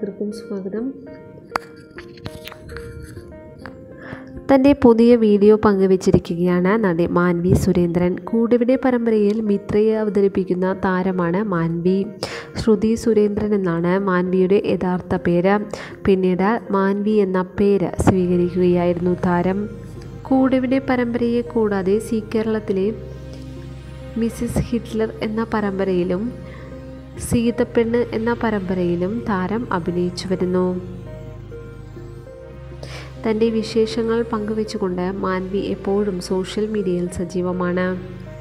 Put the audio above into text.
എല്ലാവർക്കും സ്വാഗതം തൻ്റെ പുതിയ വീഡിയോ പങ്കുവച്ചിരിക്കുകയാണ് നടി മാൻവി സുരേന്ദ്രൻ കൂടിവിടെ പരമ്പരയിൽ മിത്രയെ അവതരിപ്പിക്കുന്ന താരമാണ് മാൻവി ശ്രുതി സുരേന്ദ്രൻ എന്നാണ് മാൻവിയുടെ യഥാർത്ഥ പേര് പിന്നീട് മാൻവി എന്ന പേര് സ്വീകരിക്കുകയായിരുന്നു താരം കൂടിവിടെ പരമ്പരയെ കൂടാതെ സി കേരളത്തിലെ മിസ്സിസ് ഹിറ്റ്ലർ എന്ന പരമ്പരയിലും സീതപ്പെണ്ണ് എന്ന പരമ്പരയിലും താരം അഭിനയിച്ചു വരുന്നു തൻ്റെ വിശേഷങ്ങൾ പങ്കുവെച്ചുകൊണ്ട് മാൻവി എപ്പോഴും സോഷ്യൽ മീഡിയയിൽ സജീവമാണ്